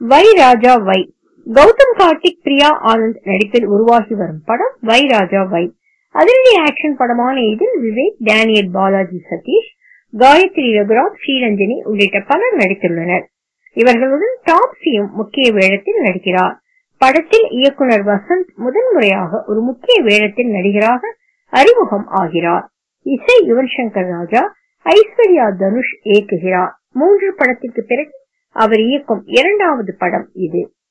வை ராஜா வை கௌதம் கார்த்திக் பிரியா ஆனந்த் நடிப்பில் உருவாகி வரும் படம் வை ராஜா வை அதிரடி ஆக்ஷன் படமான இதில் விவேக் டேனியல் பாலாஜி சதீஷ் காயத்ரி ரகுராம் ஸ்ரீரஞ்சனி உள்ளிட்ட பலர் நடித்துள்ளனர் இவர்களுடன் டாப்ஸியும் முக்கிய வேடத்தில் நடிக்கிறார் படத்தில் இயக்குனர் வசந்த் முதன்முறையாக ஒரு முக்கிய வேடத்தில் நடிகராக அறிமுகம் ஆகிறார் இசை யுவன் சங்கர் ராஜா ஐஸ்வர்யா தனுஷ் இயக்குகிறார் மூன்று படத்திற்கு பிறகு அவர் இயக்கும் இரண்டாவது படம் இது